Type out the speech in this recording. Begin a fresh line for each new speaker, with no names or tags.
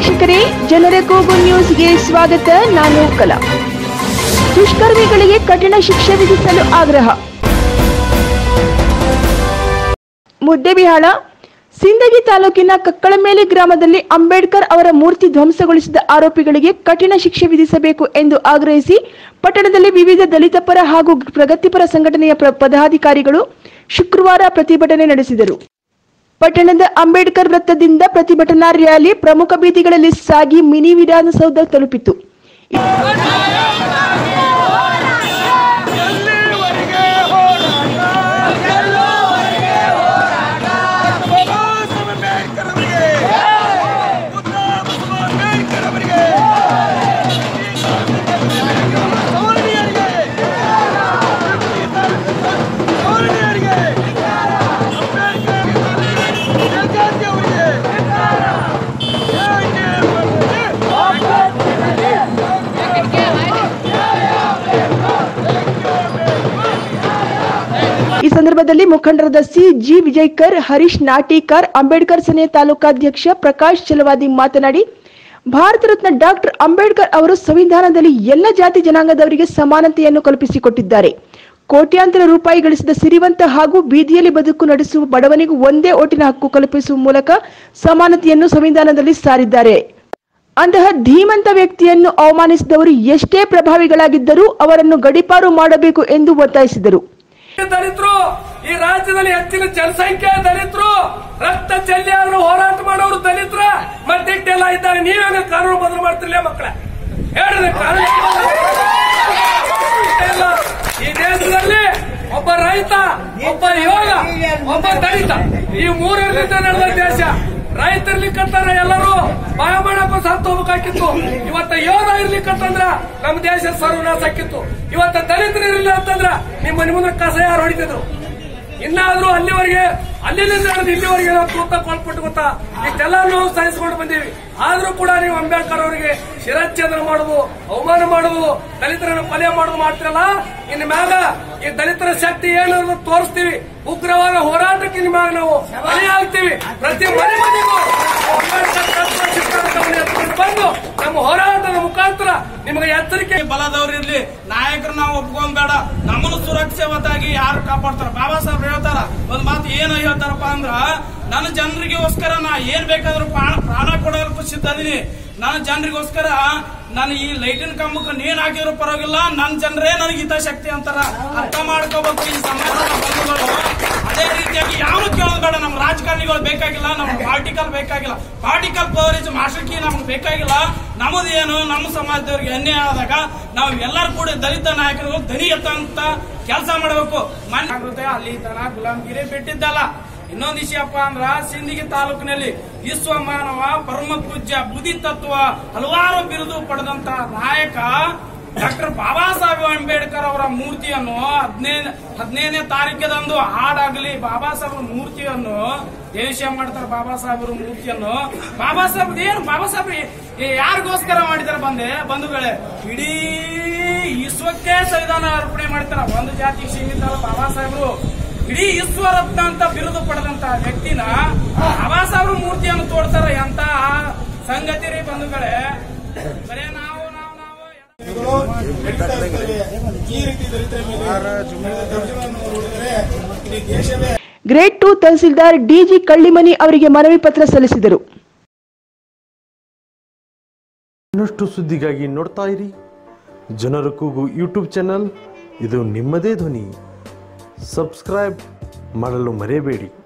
ವೀಕ್ಷಕರೇ ಜನರ ಕೂಗು ನ್ಯೂಸ್ಗೆ ಸ್ವಾಗತ ನಾನು ಕಲಾ ದುಷ್ಕರ್ಮಿಗಳಿಗೆ ಕಠಿಣ ಶಿಕ್ಷೆ ವಿಧಿಸಲು ಆಗ್ರಹ ಮುದ್ದೆಬಿಹಾಳ ಸಿಂದಗಿ ತಾಲೂಕಿನ ಕಕ್ಕಳಮೇಲೆ ಗ್ರಾಮದಲ್ಲಿ ಅಂಬೇಡ್ಕರ್ ಅವರ ಮೂರ್ತಿ ಧ್ವಂಸಗೊಳಿಸಿದ ಆರೋಪಿಗಳಿಗೆ ಕಠಿಣ ಶಿಕ್ಷೆ ವಿಧಿಸಬೇಕು ಎಂದು ಆಗ್ರಹಿಸಿ ಪಟ್ಟಣದಲ್ಲಿ ವಿವಿಧ ದಲಿತ ಪರ ಹಾಗೂ ಪ್ರಗತಿಪರ ಸಂಘಟನೆಯ ಪ್ರ- ಪದಾಧಿಕಾರಿಗಳು ಶುಕ್ರವಾರ ಪ್ರತಿಭಟನೆ ನಡೆಸಿದರು ಪಟ್ಟಣದ ಅಂಬೇಡ್ಕರ್ ವೃತ್ತದಿಂದ ಪ್ರತಿಭಟನಾ ರ್ಯಾಲಿ ಪ್ರಮುಖ ಬೀದಿಗಳಲ್ಲಿ ಸಾಗಿ ಮಿನಿ ವಿಧಾನಸೌಧ ತಲುಪಿತು
ಎಲ್ಲಿವರೆಗೆ ಹೋರಾಟ ಗೆಲ್ಲುವರೆಗೆ ಹೋರಾಟ ಬಾಬಾ ಸಾಹೇಬ್ ಅಂಬೇಡ್ಕರ್ ಅವರಿಗೆ ಬುದ್ಧ ಬಸವ ಅಂಬೇಡ್ಕರ್ ಅವರಿಗೆ ಸವರ್ಣೀಯರಿಗೆ ಸವರ್ಣೀಯರಿಗೆ ಅಂಬೇಡ್ಕರ್ ಜಯಜಾತಿ ಅವರಿಗೆ
ಈ ಸಂದರ್ಭದಲ್ಲಿ ಮುಖಂಡರಾದ ಸಿ ಜಿ ವಿಜಯ್ಕರ್ ಹರೀಶ್ ನಾಟಿಕರ್ ಅಂಬೇಡ್ಕರ್ ಸೇನೆ ತಾಲೂಕಾಧ್ಯಕ್ಷ ಪ್ರಕಾಶ್ ಚಲವಾದಿ ಮಾತನಾಡಿ ಭಾರತ ರತ್ನ ಡಾಕ್ಟರ್ ಅಂಬೇಡ್ಕರ್ ಅವರು ಸಂವಿಧಾನದಲ್ಲಿ ಎಲ್ಲ ಜಾತಿ ಜನಾಂಗದವರಿಗೆ ಸಮಾನತೆಯನ್ನು ಕಲ್ಪಿಸಿಕೊಟ್ಟಿದ್ದಾರೆ ಕೋಟ್ಯಾಂತರ ರೂಪಾಯಿ ಗಳಿಸಿದ ಸಿರಿವಂತ ಹಾಗೂ ಬೀದಿಯಲ್ಲಿ ಬದುಕು ನಡೆಸುವ ಬಡವನಿಗೂ ಒಂದೇ ಓಟಿನ ಹಕ್ಕು ಕಲ್ಪಿಸುವ ಮೂಲಕ ಸಮಾನತೆಯನ್ನು ಸಂವಿಧಾನದಲ್ಲಿ ಸಾರಿದ್ದಾರೆ ಅಂತಹ ಧೀಮಂತ ವ್ಯಕ್ತಿಯನ್ನು ಅವಮಾನಿಸಿದವರು ಎಷ್ಟೇ ಪ್ರಭಾವಿಗಳಾಗಿದ್ದರೂ ಅವರನ್ನು ಗಡಿಪಾರು ಮಾಡಬೇಕು ಎಂದು ಒತ್ತಾಯಿಸಿದರು
ದಲಿತರು ಈ ರಾಜ್ಯದಲ್ಲಿ ಹೆಚ್ಚಿನ ಜನಸಂಖ್ಯೆ ದಲಿತರು ರಕ್ತ ಚೆಲ್ಲಿಯಾದ್ರು ಹೋರಾಟ ಮಾಡೋರು ದಲಿತರ ಮತ್ತಿಟ್ಟೆಲ್ಲ ಇದ್ದಾರೆ ನೀವೇನು ಕಾನೂನು ಬದಲು ಮಾಡ್ತಿರ್ಲಿಲ್ಲ ಮಕ್ಕಳ ಹೇಳ್ರಿ ಕಾನೂನು ಇಲ್ಲ. ಈ ದೇಶದಲ್ಲಿ ಒಬ್ಬ ರೈತ ಒಬ್ಬ ಯೋಗ ಒಬ್ಬ ದಲಿತ ಈ ಮೂರರಿಂದ ನಡೆದ ದೇಶ ರೈತರ್ಲಿಕ್ಕಂತಾರ ಎಲ್ಲರೂ ಬಾಯ ಮಾಡಕ್ಕೂ ಸತ್ತು ಹೋಗ್ಬೇಕಾಗಿತ್ತು ಇವತ್ತ ಯೋಧ ಇರ್ಲಿಕ್ಕಂತಂದ್ರ ನಮ್ಮ ದೇಶ ಸರ್ವನಾಶ ಆಕಿತ್ತು ಇವತ್ತ ದಲಿತರು ಇರಲಿಲ್ಲ ಅಂತಂದ್ರ ನಿಮ್ಮ ಮನೆ ಮುಂದೆ ಕಸ ಯಾರು ಹೊಡಿತಿದ್ರು ಇನ್ನಾದ್ರೂ ಅಲ್ಲಿವರೆಗೆ ಅಲ್ಲಿಂದ ನಡೆದು ಇಲ್ಲಿವರೆಗೆ ನಾವು ತೂತ ಕೊಟ್ಬಿಟ್ಟು ಗೊತ್ತಾ ಇಷ್ಟೆಲ್ಲ ನಾವು ಸಹಿಸಿಕೊಂಡು ಬಂದೀವಿ ಆದ್ರೂ ಕೂಡ ನೀವು ಅಂಬೇಡ್ಕರ್ ಅವರಿಗೆ ಶಿರಚ್ಛೇದನ ಮಾಡುವುದು ಅವಮಾನ ಮಾಡುವುದು ದಲಿತರನ್ನು ಕೊಲೆ ಮಾಡುವುದು ಮಾಡ್ತಿರಲ್ಲ ಇನ್ನು ಮ್ಯಾಗ ಈ ದಲಿತರ ಶಕ್ತಿ ಏನು ಅನ್ನೋದು ತೋರಿಸ್ತೀವಿ ಉಗ್ರವಾದ ಹೋರಾಟಕ್ಕೆ ನಿಮ್ಮ ಮ್ಯಾಗ ನಾವು ಬಲಿ ಆಗ್ತೀವಿ ಪ್ರತಿ ಮನೆ ಮನೆಗೂ ಅಂಬೇಡ್ಕರ್ ತತ್ವ ಸಿದ್ಧಾಂತವನ್ನು ಎತ್ಕೊಂಡು ಬಂದು ನಮ್ಮ ಹೋರಾಟದ ಮುಖಾಂತರ ನಿಮಗೆ ಎಚ್ಚರಿಕೆ
ಬಲದವ್ರು ಇರ್ಲಿ ನಾಯಕರು ನಾವು ಒಪ್ಕೊಂಡ್ ಬೇಡ ನಮ್ಮನ್ನು ಸುರಕ್ಷಿತವಾಗಿ ಯಾರು ಕಾಪಾಡ್ತಾರ ಬಾಬಾ ಸಾಹೇಬ್ ಹೇಳ್ತಾರ ಒಂದ್ ಮಾತು ಏನು ಹೇಳ್ತಾರಪ್ಪ ಅಂದ್ರ ನನ್ನ ಜನರಿಗೋಸ್ಕರ ನಾ ಏನ್ ಬೇಕಾದ್ರೂ ಪ್ರಾಣ ಪ್ರಾಣ ಕೊಡೋದಕ್ಕೂ ಸಿದ್ಧ ಅದೀನಿ ನನ್ನ ಜನರಿಗೋಸ್ಕರ ನಾನು ಈ ಲೈಟಿನ ಕಂಬಕ್ಕೆ ನೇಣ್ ಹಾಕಿದ್ರು ಪರವಾಗಿಲ್ಲ ನನ್ನ ಜನರೇ ನನಗೆ ಹಿತಾಸಕ್ತಿ ಅಂತಾರ ಅರ್ಥ ಮಾಡ್ಕೋಬೇಕು ಈ ಸಮಾಜದ ಬಂಧುಗಳು ಅದೇ ರೀತಿಯಾಗಿ ಯಾರು ಕೇಳೋದು ಬೇಡ ನಮ್ಮ ರಾಜಕಾರಣಿಗಳು ಬೇಕಾಗಿಲ್ಲ ನಮ್ಮ ಪಾರ್ಟಿಕಲ್ ಬೇಕಾಗಿಲ್ಲ ಪಾರ್ಟಿಕಲ್ ಪವರೇಜ್ ಮಾಸ್ಟರ್ ಕೀ ನಮ್ಗೆ ಬೇಕಾಗಿಲ್ಲ ನಮ್ಮದು ಏನು ನಮ್ಮ ಸಮಾಜದವ್ರಿಗೆ ಅನ್ಯಾಯ ಆದಾಗ ನಾವು ಎಲ್ಲರೂ ಕೂಡ ದಲಿತ ನಾಯಕರುಗಳು ದನಿ ಎತ್ತಂತ ಕೆಲಸ ಮಾಡಬೇಕು ಮನೆ ಅಲ್ಲಿ ತನ ಗುಲಾಮಗಿರಿ ಬಿಟ್ಟಿದ್ದಲ್ಲ ಇನ್ನೊಂದು ವಿಷಯಪ್ಪ ಅಂದ್ರ ಸಿಂದಗಿ ತಾಲೂಕಿನಲ್ಲಿ ವಿಶ್ವ ಮಾನವ ಪರಮ ಪೂಜ್ಯ ಬುದ್ಧಿ ತತ್ವ ಹಲವಾರು ಬಿರುದು ಪಡೆದಂತ ನಾಯಕ ಡಾಕ್ಟರ್ ಬಾಬಾ ಸಾಹೇಬ್ ಅಂಬೇಡ್ಕರ್ ಅವರ ಮೂರ್ತಿಯನ್ನು ಹದಿನೈದು ಹದಿನೈದನೇ ತಾರೀಕದಂದು ಹಾಡಾಗಲಿ ಬಾಬಾ ಸಾಹೇಬ್ ಮೂರ್ತಿಯನ್ನು ದೇಶ ಮಾಡ್ತಾರೆ ಬಾಬಾ ಸಾಹೇಬರ ಮೂರ್ತಿಯನ್ನು ಬಾಬಾ ಸಾಹೇಬ್ ಏನು ಬಾಬಾ ಸಾಹೇಬ್ ಯಾರಿಗೋಸ್ಕರ ಮಾಡಿದಾರೆ ಬಂದೆ ಬಂಧುಗಳೇ ಇಡೀ ವಿಶ್ವಕ್ಕೆ ಸಂವಿಧಾನ ಅರ್ಪಣೆ ಮಾಡ್ತಾರ ಒಂದು ಜಾತಿ ಸೀಮಿತ ಅಲ್ಲ ಬಾಬಾ ಸಾಹೇಬರು ಇಡೀ ವಿಶ್ವರತ್ನ ಅಂತ ಬಿರುದು ಪಡೆದಂತ ವ್ಯಕ್ತಿನ ಬಾಬಾ ಸಾಹೇಬ್ರ ಮೂರ್ತಿಯನ್ನು ತೋಡ್ತಾರ ಎಂತ ಸಂಗತಿ ರೀ ಬಂಧುಗಳೇ ಬರೇ ನಾವು ನಾವು ನಾವು
ನಡೀತಾ ಇರ್ತವೆ ಈ ರೀತಿ ದಲಿತರ ಮೇಲೆ ನಡೆದ ದೌರ್ಜನ್ಯವನ್ನು ನೋಡಿದರೆ ಇಡೀ ದೇಶವೇ
grade two tahsildar D G Kallimani ಅವರಿಗೆ ಮನವಿ ಪತ್ರ ಸಲ್ಲಿಸಿದರು
ಇನ್ನಷ್ಟು ಸುದ್ದಿಗಾಗಿ ನೋಡ್ತಾ ಇರಿ ಜನರ ಕೂಗು ಯೂಟ್ಯೂಬ್ ಚಾನಲ್ ಇದು ನಿಮ್ಮದೇ ಧ್ವನಿ ಸಬ್ಸ್ಕ್ರೈಬ್ ಮಾಡಲು ಮರೆಯಬೇಡಿ